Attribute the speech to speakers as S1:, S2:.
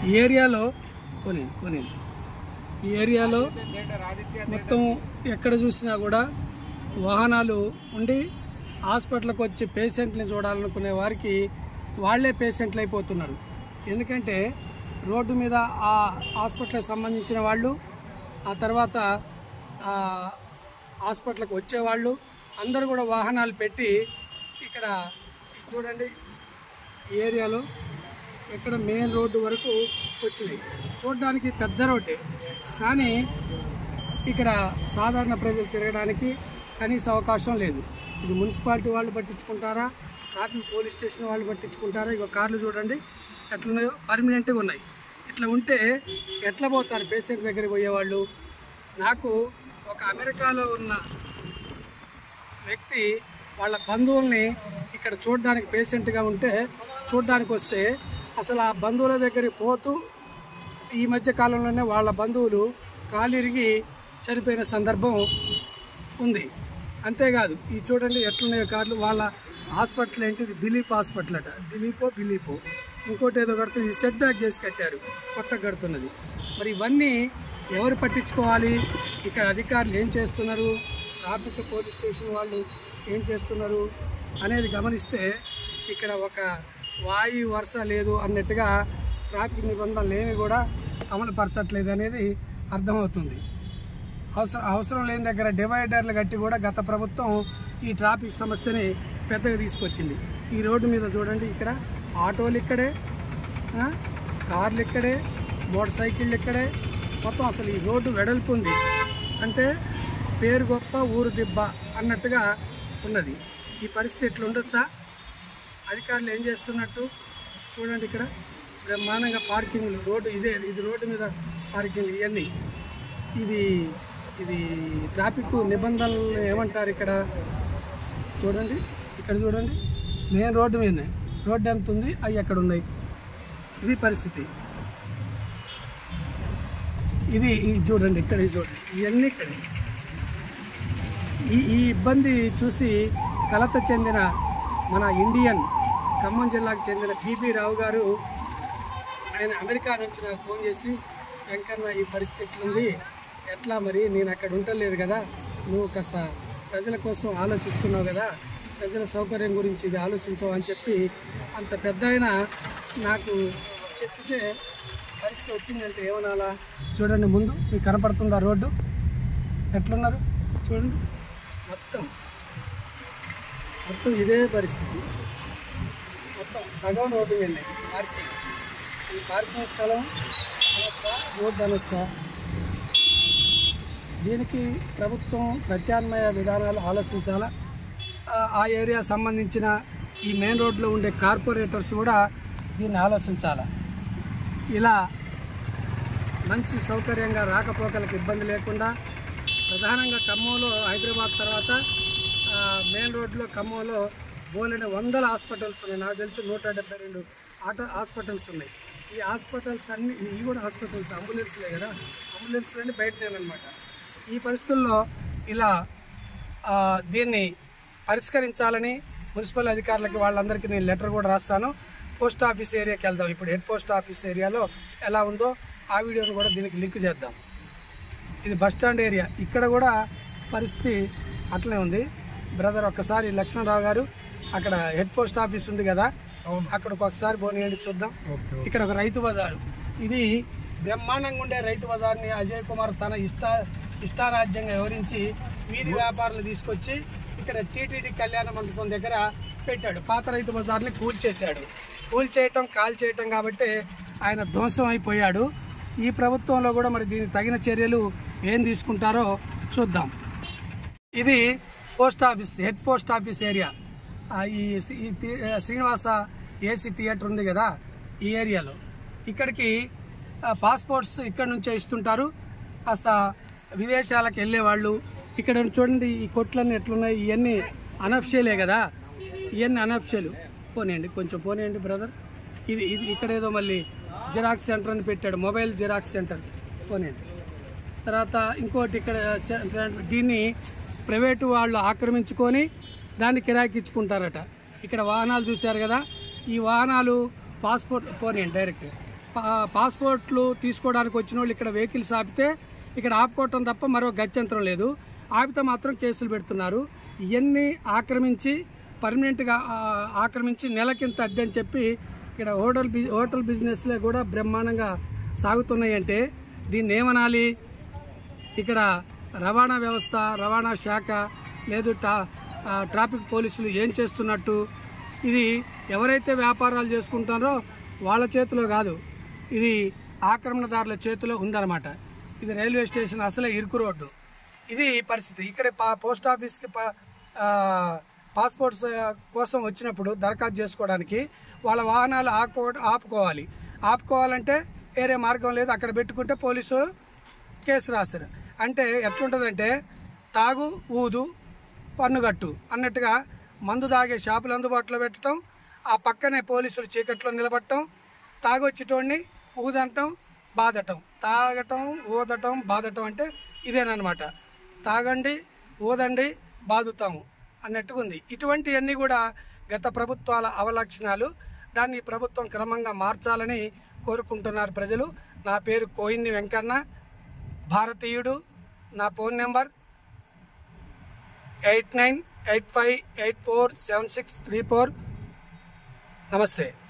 S1: ఈ ఏరియాలో పోనీ పోనీ ఈ ఏరియాలో మొత్తం ఎక్కడ చూసినా కూడా వాహనాలు ఉండి హాస్పిటల్కి వచ్చి పేషెంట్ని చూడాలనుకునే వారికి వాళ్ళే పేషెంట్లు అయిపోతున్నారు ఎందుకంటే రోడ్డు మీద ఆ హాస్పిటల్కి సంబంధించిన వాళ్ళు ఆ తర్వాత ఆ హాస్పిటల్కి వచ్చేవాళ్ళు అందరూ కూడా వాహనాలు పెట్టి ఇక్కడ ఇది చూడండి ఈ ఏరియాలో ఇక్కడ మెయిన్ రోడ్డు వరకు వచ్చినాయి చూడడానికి పెద్ద రోడ్డే కానీ ఇక్కడ సాధారణ ప్రజలు తిరగడానికి కనీస అవకాశం లేదు ఇది మున్సిపాలిటీ వాళ్ళు పట్టించుకుంటారా ట్రాఫిక్ పోలీస్ స్టేషన్ వాళ్ళు పట్టించుకుంటారా ఇక కార్లు చూడండి ఎట్లున్నాయో పర్మనెంట్గా ఉన్నాయి ఇట్లా ఉంటే ఎట్లా పోతారు పేషెంట్ దగ్గరికి పోయేవాళ్ళు నాకు ఒక అమెరికాలో ఉన్న వ్యక్తి వాళ్ళ బంధువుల్ని ఇక్కడ చూడడానికి పేషెంట్గా ఉంటే చూడడానికి వస్తే అసలు ఆ బంధువుల దగ్గరికి పోతూ ఈ మధ్య కాలంలోనే వాళ్ళ బంధువులు కాలిరిగి చనిపోయిన సందర్భం ఉంది అంతేకాదు ఈ చూడండి ఎట్లున్నాయో కార్లు వాళ్ళ హాస్పిటల్ ఏంటిది దిలీప్ హాస్పిటల్ అట దిలీపో బిలీపో ఇంకోటి ఏదో కడుతుంది ఇది సెట్ బ్యాక్ చేసి కట్టారు కొత్త కడుతున్నది మరి ఇవన్నీ ఎవరు పట్టించుకోవాలి ఇక్కడ అధికారులు ఏం చేస్తున్నారు ట్రాఫిక్ పోలీస్ స్టేషన్ వాళ్ళు ఏం చేస్తున్నారు అనేది గమనిస్తే ఇక్కడ ఒక వాయు వరుస లేదు అన్నట్టుగా ట్రాఫిక్ నిబంధనలు ఏమి కూడా అమలుపరచట్లేదు అనేది అర్థమవుతుంది అవసరం అవసరం లేని దగ్గర డివైడర్లు కట్టి కూడా గత ప్రభుత్వం ఈ ట్రాఫిక్ సమస్యని పెద్దగా తీసుకొచ్చింది ఈ రోడ్డు మీద చూడండి ఇక్కడ ఆటోలు ఇక్కడే ఆ, కార్లు ఇక్కడే మోటార్ సైకిళ్ళు ఇక్కడే మొత్తం అసలు ఈ రోడ్డు వెడల్పు ఉంది అంటే పేరు గొప్ప ఊరు దిబ్బ అన్నట్టుగా ఉన్నది ఈ పరిస్థితి ఇట్లా ఉండొచ్చా అధికారులు ఏం చేస్తున్నట్టు చూడండి ఇక్కడ బ్రహ్మాండంగా పార్కింగ్లు రోడ్డు ఇదే ఇది రోడ్డు మీద పార్కింగ్ ఇవన్నీ ఇది ఇది ట్రాఫిక్ నిబంధనలు ఏమంటారు ఇక్కడ చూడండి ఇక్కడ చూడండి మెయిన్ రోడ్డు మీదనే రోడ్డు ఎంత ఉంది అవి ఎక్కడ ఉన్నాయి ఇది పరిస్థితి ఇది ఇది చూడండి ఇక్కడ ఇది చూడండి ఇవన్నీ ఇక్కడ ఈ ఈ ఇబ్బంది చూసి కలత చెందిన మన ఇండియన్ ఖమ్మం జిల్లాకు చెందిన పిబి రావు గారు ఆయన అమెరికా నుంచి నాకు ఫోన్ చేసి వెంకన్న ఈ పరిస్థితి ఉంది ఎట్లా మరి నేను అక్కడ ఉండలేదు కదా నువ్వు కాస్త ప్రజల కోసం ఆలోచిస్తున్నావు కదా ప్రజల సౌకర్యం గురించి ఇది ఆలోచించవు అని చెప్పి అంత పెద్ద ఆయన నాకు చెప్తే పరిస్థితి వచ్చిందంటే ఏమనాలా చూడండి ముందు మీకు కనపడుతుందా రోడ్డు ఎట్లున్నారు చూడండి మొత్తం మొత్తం ఇదే పరిస్థితి మొత్తం సగం రోడ్డు వెళ్ళాయి పార్కింగ్ ఈ పార్కింగ్ స్థలం అనొచ్చా రోడ్డు అనొచ్చా దీనికి ప్రభుత్వం ప్రత్యామ్నాయ విధానాలు ఆలోచించాలా ఆ- ఆ ఏరియా సంబంధించిన ఈ మెయిన్ రోడ్లో ఉండే కార్పొరేటర్స్ కూడా దీన్ని ఆలోచించాలా ఇలా మంచి సౌకర్యంగా రాకపోకలకు ఇబ్బంది లేకుండా ప్రధానంగా ఖమ్మంలో హైదరాబాద్ తర్వాత ఆ, మెయిన్ రోడ్లో ఖమ్మంలో బోలెడు వందల హాస్పిటల్స్ ఉన్నాయి నాకు తెలిసి నూట డెబ్బై రెండు ఆటో హాస్పిటల్స్ ఉన్నాయి ఈ హాస్పిటల్స్ అన్ని ఇవి కూడా హాస్పిటల్స్ అంబులెన్స్లే కదా అంబులెన్స్లన్నీ బయటనేనమాట ఈ పరిస్థితుల్లో ఇలా ఆ, దీన్ని పరిష్కరించాలని మున్సిపల్ అధికారులకి వాళ్ళందరికీ నేను లెటర్ కూడా రాస్తాను పోస్ట్ ఆఫీస్ ఏరియాకి వెళ్దాం ఇప్పుడు హెడ్ పోస్ట్ ఆఫీస్ ఏరియాలో ఎలా ఉందో ఆ వీడియోను కూడా దీనికి లింక్ చేద్దాం ఇది బస్ స్టాండ్ ఏరియా ఇక్కడ కూడా పరిస్థితి అట్లనే ఉంది బ్రదర్ ఒక్కసారి లక్ష్మణరావు గారు అక్కడ హెడ్ పోస్ట్ ఆఫీస్ ఉంది కదా అక్కడికి ఒకసారి పోనీయండి చూద్దాం ఇక్కడ ఒక రైతు బజారు ఇది బ్రహ్మాండంగా ఉండే రైతు బజార్ని అజయ్ కుమార్ తన ఇష్ట ఇష్టారాజ్యంగా వివరించి వీధి వ్యాపారులు తీసుకొచ్చి ఇక్కడ టీటీడీ కళ్యాణ మండపం దగ్గర పెట్టాడు పాత రైతు బజార్ని కూల్చేశాడు కూల్చేయటం కాల్ చేయటం కాబట్టి ఆయన ధ్వంసం అయిపోయాడు ఈ ప్రభుత్వంలో కూడా మరి దీనికి తగిన చర్యలు ఏం తీసుకుంటారో చూద్దాం ఇది post office head post office area ఆ, ఈ సి- ఈ థి- ఆ, శ్రీనివాస ఏసీ థియేటర్ ఉంది కదా ఈ ఏరియాలో ఇక్కడికి ఆ, పాస్పోర్ట్స్ ఇక్కడ నుంచే ఇస్తుంటారు కాస్త విదేశాలకు వెళ్ళే వాళ్ళు ఇక్కడ చూడండి ఈ కొట్లన్నీ ఎట్లున్నాయి ఇవన్నీ అనఫ్షియలే కదా ఇవన్నీ అనఫ్షియలు పోనీయండి కొంచెం పోనీయండి బ్రదర్ ఇది ఇది ఇక్కడ ఏదో మళ్ళీ జిరాక్స్ సెంటర్ అని పెట్టాడు మొబైల్ జిరాక్స్ సెంటర్ పోనీయండి తర్వాత ఇంకోటి ఇక్కడ సె- దీన్ని ప్రైవేటు వాళ్ళు ఆక్రమించుకొని దాన్ని కిరాయికి ఇచ్చుకుంటారట ఇక్కడ వాహనాలు చూశారు కదా ఈ వాహనాలు పాస్పోర్ట్ పోనీయండి డైరెక్ట్ పా- పాస్పోర్ట్లు తీసుకోవడానికి వచ్చిన వాళ్ళు ఇక్కడ వెహికల్స్ ఆపితే ఇక్కడ ఆపుకోవటం తప్ప మరో గత్యంతరం లేదు ఆపితే మాత్రం కేసులు పెడుతున్నారు ఇవన్నీ ఆక్రమించి పర్మనెంట్గా ఆ, ఆక్రమించి నెలకింత అద్దె అని చెప్పి ఇక్కడ హోటల్ బి హోటల్ బిజినెస్లే కూడా బ్రహ్మాండంగా సాగుతున్నాయి అంటే దీన్ని ఏమనాలి ఇక్కడ రవాణా వ్యవస్థ రవాణా శాఖ లేదు టా ఆ, ట్రాఫిక్ పోలీసులు ఏం చేస్తున్నట్టు ఇది ఎవరైతే వ్యాపారాలు చేసుకుంటారో వాళ్ళ చేతిలో కాదు ఇది ఆక్రమణదారుల చేతిలో ఉందన్నమాట ఇది రైల్వే స్టేషన్ అసలే ఇరుకు రోడ్డు ఇది పరిస్థితి ఇక్కడ పా- పోస్ట్ ఆఫీస్కి పా- ఆ, పాస్పోర్ట్స్ ఆ, కోసం వచ్చినప్పుడు దరఖాస్తు చేసుకోవడానికి వాళ్ళ వాహనాలు ఆపుకో ఆపుకోవాలి ఆపుకోవాలంటే వేరే మార్గం లేదు అక్కడ పెట్టుకుంటే పోలీసులు కేసు రాస్తారు అంటే ఎట్లుంటుందంటే తాగు ఊదు పన్నుగట్టు అన్నట్టుగా మందు తాగే షాపులు అందుబాటులో పెట్టడం ఆ పక్కనే పోలీసులు చీకట్లో నిలబడటం తాగొచ్చేటోడిని ఊదటం బాధటం తాగటం ఊదటం బాధటం అంటే ఇదేనమాట తాగండి ఊదండి బాదుతాము అన్నట్టుగా ఉంది ఇటువంటివన్నీ కూడా గత ప్రభుత్వాల అవలక్షణాలు దాన్ని ఈ ప్రభుత్వం క్రమంగా మార్చాలని కోరుకుంటున్నారు ప్రజలు నా పేరు కోయిన్ని వెంకన్న భారతీయుడు నా phone number eight nine eight five eight four seven six three four నమస్తే